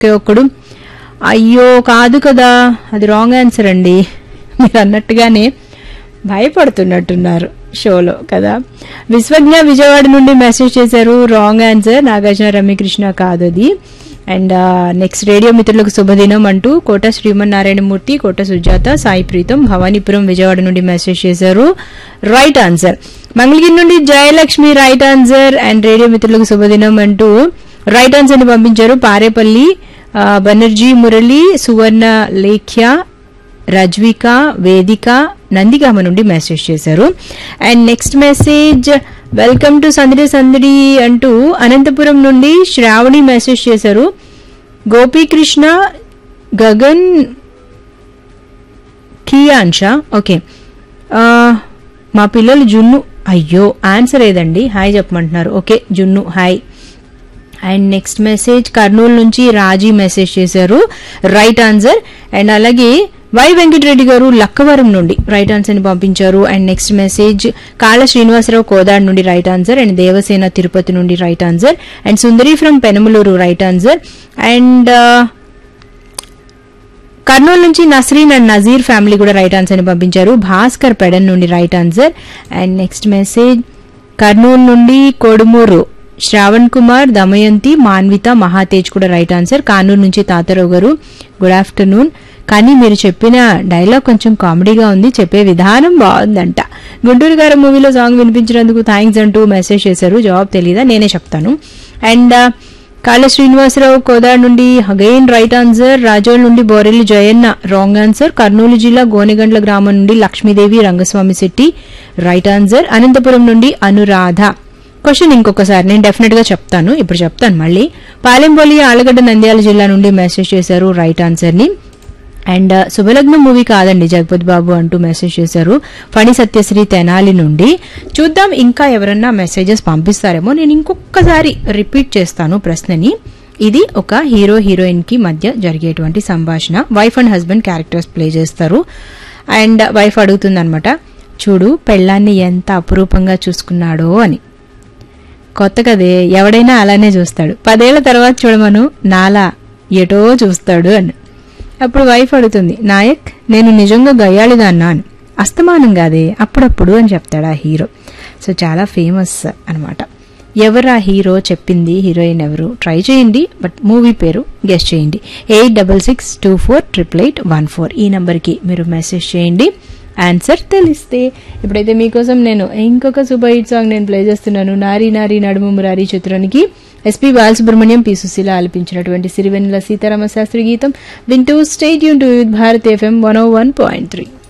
ఒకే ఒక్కడు అయ్యో కాదు కదా అది రాంగ్ ఆన్సర్ అండి మీరు అన్నట్టుగానే భయపడుతున్నట్టున్నారు షోలో కదా విశ్వజ్ఞ విజయవాడ నుండి మెసేజ్ చేశారు రాంగ్ ఆన్సర్ నాగార్జున రమ్యకృష్ణ కాదు అది అండ్ నెక్స్ట్ రేడియో మిత్రులకు శుభదినం అంటూ కోట శ్రీమన్నారాయణమూర్తి కోట సుజాత సాయి ప్రీతం భవానీపురం విజయవాడ నుండి మెసేజ్ చేశారు రైట్ ఆన్సర్ మంగళగిరి నుండి Jayalakshmi right answer and radio మిత్రులకు శుభదినం అంటూ రైట్ ఆన్సర్ ని పంపించారు పారేపల్లి ఆ, బెనర్జీ మురళి సువర్ణ లేఖ్య రజ్విక వేదిక నందిగామ నుండి మెసేజ్ చేశారు and next message welcome to సందడి సందడి అంటూ అనంతపురం నుండి శ్రావణి మెసేజ్ చేశారు గోపీకృష్ణ గగన్ కియాన్షా ఓకే ఆ, మా పిల్లలు జున్ను అయ్యో ఆన్సర్ ఏదండి హాయ్ చెప్పమంటున్నారు okay Junnu hi and next message Kurnool నుంచి రాజీ మెసేజ్ చేశారు రైట్ ఆన్సర్ అండ్ అలాగే వై వెంకటరెడ్డి గారు లక్కవరం నుండి రైట్ ఆన్సర్ ని పంపించారు అండ్ నెక్స్ట్ మెసేజ్ కాళ శ్రీనివాసరావు కోదాడ్ నుండి right answer and Devasena Tirupati నుండి right answer and Sundari from Penamaluru right answer and Kurnool నుంచి నస్రీన్ అండ్ నజీర్ ఫ్యామిలీ కూడా రైట్ ఆన్సర్ ని పంపించారు భాస్కర్ పెడన్ నుండి right answer and next message Kurnool నుండి కొడుమూరు శ్రావణ్ కుమార్ దమయంతి మాన్విత మహాతేజ్ కూడా రైట్ ఆన్సర్ కానూరు నుంచి తాతారావు గారు గుడ్ ఆఫ్టర్నూన్ కానీ మీరు చెప్పిన డైలాగ్ కొంచెం కామెడీగా ఉంది చెప్పే విధానం బాగుందంట గుంటూరు గారు మూవీలో సాంగ్ వినిపించినందుకు థ్యాంక్స్ అంటూ మెసేజ్ చేశారు జవాబు తెలీదా నేనే చెప్తాను అండ్ కాళ శ్రీనివాసరావు కోదాడ్ నుండి అగైన్ రైట్ ఆన్సర్ రాజోల్ నుండి బోరెల్లి జయన్న రాంగ్ ఆన్సర్ కర్నూలు జిల్లా గోనెగండ్ల గ్రామం నుండి లక్ష్మీదేవి రంగస్వామి శెట్టి రైట్ ఆన్సర్ అనంతపురం నుండి అనురాధ క్వశ్చన్ ఇంకొకసారి నేను డెఫినెట్ గా చెప్తాను ఇప్పుడు చెప్తాను మళ్ళీ పాలెంబోలి ఆలగడ్డ నంద్యాల జిల్లా నుండి మెసేజ్ చేశారు రైట్ ఆన్సర్ ని అండ్ శుభలగ్నం మూవీ కాదండి జగపతి బాబు అంటూ మెసేజ్ చేశారు ఫణి సత్యశ్రీ తెనాలి నుండి చూద్దాం ఇంకా ఎవరన్నా మెసేజెస్ పంపిస్తారేమో నేను ఇంకొకసారి రిపీట్ చేస్తాను ప్రశ్నని ఇది ఒక హీరో హీరోయిన్ కి మధ్య జరిగేటువంటి సంభాషణ wife and husband characters play చేస్తారు అండ్ వైఫ్ అడుగుతుందన్నమాట చూడు పెళ్ళాన్ని ఎంత అపురూపంగా చూసుకున్నాడో అని కొత్త కదే ఎవడైనా అలానే చూస్తాడు పదేళ్ల తర్వాత చూడమను నాలా ఎటో చూస్తాడు అని అప్పుడు వైఫ్ అడుగుతుంది నాయక్ నేను నిజంగా గయ్యాళిదాన్నా అని అస్తమానం కాదే అప్పుడప్పుడు అని చెప్తాడు ఆ హీరో సో చాలా ఫేమస్ అనమాట ఎవరు ఆ హీరో చెప్పింది హీరోయిన్ ఎవరు ట్రై చేయండి బట్ మూవీ పేరు గెస్ట్ చేయండి eight double six two four triple eight one four ఈ నెంబర్కి మీరు మెసేజ్ చేయండి ఆన్సర్ తెలిస్తే ఇప్పుడైతే మీకోసం నేను ఇంకొక సూపర్ హిట్ సాంగ్ నేను ప్లే చేస్తున్నాను నారీ నారీ నడుము మురారి చిత్రానికి ఎస్పి బాలసుబ్రహ్మణ్యం పి సుశీల ఆలపించినటువంటి సిరివెన్నెల సీతారామ శాస్త్రి గీతం వింటూ స్టేట్ యూన్ to Bharat FM one O one point three